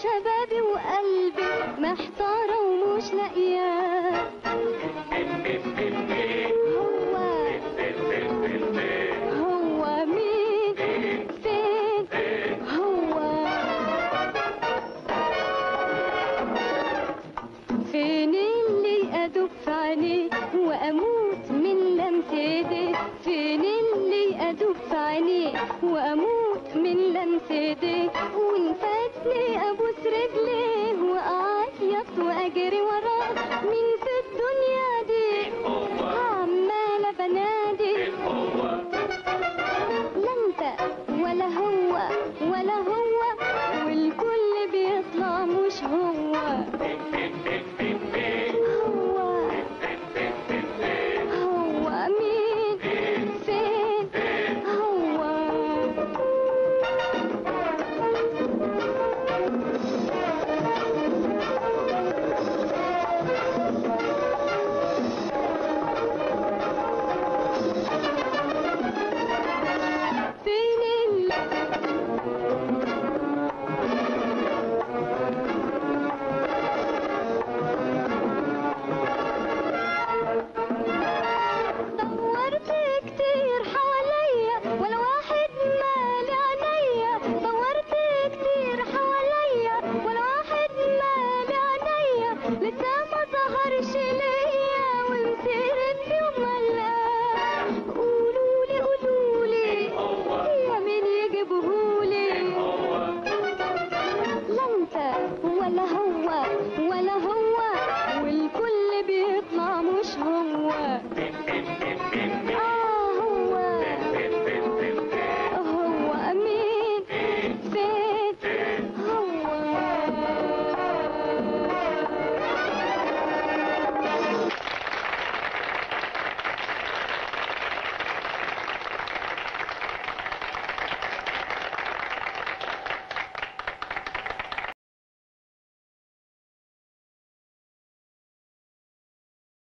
شبابي وقلبي محتارة ومش لاقياه هو هو مين فين هو فين اللي ادب في عينيه واموت من لمس ايديه فين اللي ادب في عينيه واموت من لمس ايديه وان فاتني ابوس رجليه واعيط واجري وراه مين